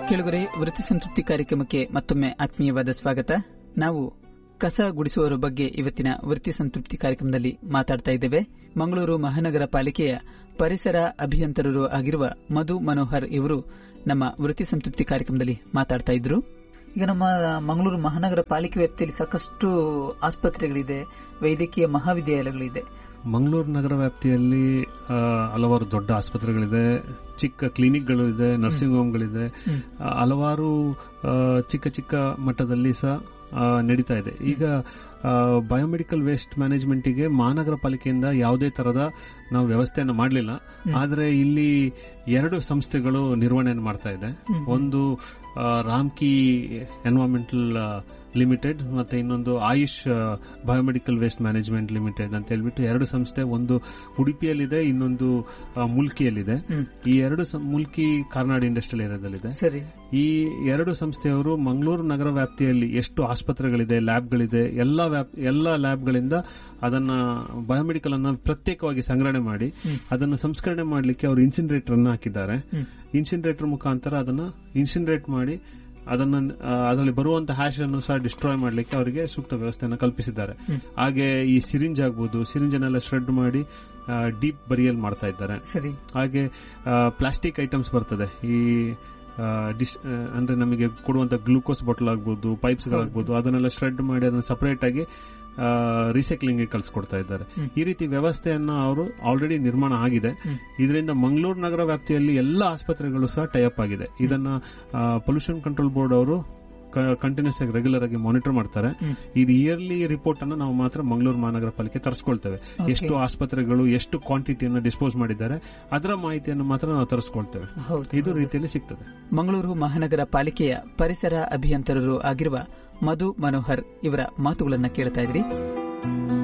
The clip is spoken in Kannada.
ಕೆಳಗರೆ ವೃತ್ತಿ ಸಂತೃಪ್ತಿ ಕಾರ್ಯಕ್ರಮಕ್ಕೆ ಮತ್ತೊಮ್ಮೆ ಆತ್ಮೀಯವಾದ ಸ್ವಾಗತ ನಾವು ಕಸ ಗುಡಿಸುವವರ ಬಗ್ಗೆ ಇವತ್ತಿನ ವೃತ್ತಿ ಸಂತೃಪ್ತಿ ಕಾರ್ಯಕ್ರಮದಲ್ಲಿ ಮಾತಾಡ್ತಾ ಇದ್ದೇವೆ ಮಂಗಳೂರು ಮಹಾನಗರ ಪಾಲಿಕೆಯ ಪರಿಸರ ಅಭಿಯಂತರರು ಆಗಿರುವ ಮಧು ಮನೋಹರ್ ಇವರು ನಮ್ಮ ವೃತ್ತಿ ಸಂತೃಪ್ತಿ ಕಾರ್ಯಕ್ರಮದಲ್ಲಿ ಮಾತಾಡ್ತಾ ಇದ್ರು ಈಗ ನಮ್ಮ ಮಂಗಳೂರು ಮಹಾನಗರ ಪಾಲಿಕೆ ವ್ಯಾಪ್ತಿಯಲ್ಲಿ ಸಾಕಷ್ಟು ಆಸ್ಪತ್ರೆಗಳಿದೆ ವೈದ್ಯಕೀಯ ಮಹಾವಿದ್ಯಾಲಯಗಳಿದೆ ಮಂಗಳೂರು ನಗರ ವ್ಯಾಪ್ತಿಯಲ್ಲಿ ಆ, ಹಲವಾರು ದೊಡ್ಡ ಆಸ್ಪತ್ರೆಗಳಿದೆ ಚಿಕ್ಕ ಕ್ಲಿನಿಕ್ಗಳು ಇದೆ ನರ್ಸಿಂಗ್ ಹೋಮ್ಗಳಿದೆ ಆ, ಹಲವಾರು ಆ, ಚಿಕ್ಕ ಚಿಕ್ಕ ಮಟ್ಟದಲ್ಲಿ ಸಹ ಆ, ನಡೀತಾ ಇದೆ ಈಗ ಬಯೋಮೆಡಿಕಲ್ ವೇಸ್ಟ್ ಮ್ಯಾನೇಜ್ಮೆಂಟಿಗೆ ಮಹಾನಗರ ಪಾಲಿಕೆಯಿಂದ ಯಾವುದೇ ತರದ ನಾವು ವ್ಯವಸ್ಥೆಯನ್ನು ಮಾಡಲಿಲ್ಲ ಆದರೆ ಇಲ್ಲಿ ಎರಡು ಸಂಸ್ಥೆಗಳು ನಿರ್ವಹಣೆಯನ್ನು ಮಾಡ್ತಾ ಇದೆ ಒಂದು ಆ, ರಾಮ್ಕಿ ಎನ್ವೈರನ್ಮೆಂಟಲ್ ಲಿಮಿಟೆಡ್ ಮತ್ತೆ ಇನ್ನೊಂದು Ayush biomedical waste management limited ಅಂತ ಹೇಳ್ಬಿಟ್ಟು ಎರಡು ಸಂಸ್ಥೆ ಒಂದು ಉಡುಪಿಯಲ್ಲಿದೆ ಇನ್ನೊಂದು ಆ, ಮುಲ್ಕಿಯಲ್ಲಿದೆ ಈ ಎರಡು ಸಂ- ಮುಲ್ಕಿ ಕಾರ್ನಾಡ್ ಇಂಡಸ್ಟ್ರಿಯಲ್ ಏರಿಯಾದಲ್ಲಿದೆ ಸರಿ ಈ ಎರಡು ಸಂಸ್ಥೆಯವರು ಮಂಗಳೂರು ನಗರ ವ್ಯಾಪ್ತಿಯಲ್ಲಿ ಎಷ್ಟು ಆಸ್ಪತ್ರೆಗಳಿದೆ ಲ್ಯಾಬ್ಗಳಿದೆ ಎಲ್ಲ ವ್ಯಾಪ್ ಎಲ್ಲ ಲ್ಯಾಬ್ಗಳಿಂದ ಅದನ್ನ ಬಯೋಮೆಡಿಕಲ್ ಅನ್ನ ಪ್ರತ್ಯೇಕವಾಗಿ ಸಂಗ್ರಹಣೆ ಮಾಡಿ ಅದನ್ನು ಸಂಸ್ಕರಣೆ ಮಾಡಲಿಕ್ಕೆ ಅವರು ಇನ್ಸಿನರೇಟರ್ ಅನ್ನು ಹಾಕಿದ್ದಾರೆ ಇನ್ಸಿನರೇಟರ್ ಮುಖಾಂತರ ಅದನ್ನ ಇನ್ಸಿನರೇಟ್ ಮಾಡಿ ಅದನ್ನ ಆ, ಅದರಲ್ಲಿ ಬರುವಂತ ಹ್ಯಾಶ್ ಅನ್ನು ಸಹ ಡಿಸ್ಟ್ರಾಯ್ ಮಾಡಲಿಕ್ಕೆ ಅವರಿಗೆ ಸೂಕ್ತ ವ್ಯವಸ್ಥೆಯನ್ನು ಕಲ್ಪಿಸಿದ್ದಾರೆ ಹಾಗೆ ಈ ಸಿರಿಂಜ್ ಆಗ್ಬೋದು ಸಿರಿಂಜ್ ಅನ್ನೆಲ್ಲ ಶ್ರೆಡ್ ಮಾಡಿ ಡೀಪ್ ಬರಿಯಲ್ ಮಾಡ್ತಾ ಇದ್ದಾರೆ ಸರಿ ಹಾಗೆ ಪ್ಲಾಸ್ಟಿಕ್ ಐಟಮ್ಸ್ ಬರ್ತದೆ ಈ ಆ, ಡಿಶ್ ಆ, ಅಂದ್ರೆ ನಮಗೆ ಕೊಡುವಂತ ಗ್ಲೂಕೋಸ್ ಬಾಟಲ್ ಆಗ್ಬೋದು ಪೈಪ್ಸ್ ಗಳಾಗ್ಬೋದು ಅದನ್ನೆಲ್ಲ ಶ್ರೆಡ್ ಮಾಡಿ ಅದನ್ನ ಸಪರೇಟ್ ಆಗಿ ರೀಸೈಕ್ಲಿಂಗ್ ಕಳಿಸ್ಕೊಡ್ತಾ ಇದ್ದಾರೆ ಈ ರೀತಿ ವ್ಯವಸ್ಥೆಯನ್ನ ಅವರು ಆಲ್ರೆಡಿ ನಿರ್ಮಾಣ ಆಗಿದೆ ಇದರಿಂದ ಮಂಗಳೂರು ನಗರ ವ್ಯಾಪ್ತಿಯಲ್ಲಿ ಎಲ್ಲ ಆಸ್ಪತ್ರೆಗಳು ಸಹ ಟೈಅಪ್ ಆಗಿದೆ ಇದನ್ನ ಪೊಲ್ಯೂಷನ್ ಕಂಟ್ರೋಲ್ ಬೋರ್ಡ್ ಅವರು ಕಂಟಿನ್ಯೂಸ್ ಆಗಿ ರೆಗ್ಯುಲರ್ ಆಗಿ ಮಾನಿಟರ್ ಮಾಡ್ತಾರೆ ಇದು ಇಯರ್ಲಿ ರಿಪೋರ್ಟ್ ಅನ್ನು ನಾವು ಮಾತ್ರ ಮಂಗಳೂರು ಮಹಾನಗರ ಪಾಲಿಕೆ ತರಿಸ್ಕೊಳ್ತೇವೆ ಎಷ್ಟು ಆಸ್ಪತ್ರೆಗಳು ಎಷ್ಟು ಕ್ವಾಂಟಿಟಿಯನ್ನು ಡಿಸ್ಪೋಸ್ ಮಾಡಿದ್ದಾರೆ ಅದರ ಮಾಹಿತಿಯನ್ನು ಮಾತ್ರ ನಾವು ತರಿಸ್ಕೊಳ್ತೇವೆ ಹೌದು ಇದು ರೀತಿಯಲ್ಲಿ ಸಿಗ್ತದೆ ಮಂಗಳೂರು ಮಹಾನಗರ ಪಾಲಿಕೆಯ ಪರಿಸರ ಅಭಿಯಂತರರು ಆಗಿರುವ ಮಧು ಮನೋಹರ್ ಇವರ ಮಾತುಗಳನ್ನ ಕೇಳ್ತಾ ಇದ್ರಿ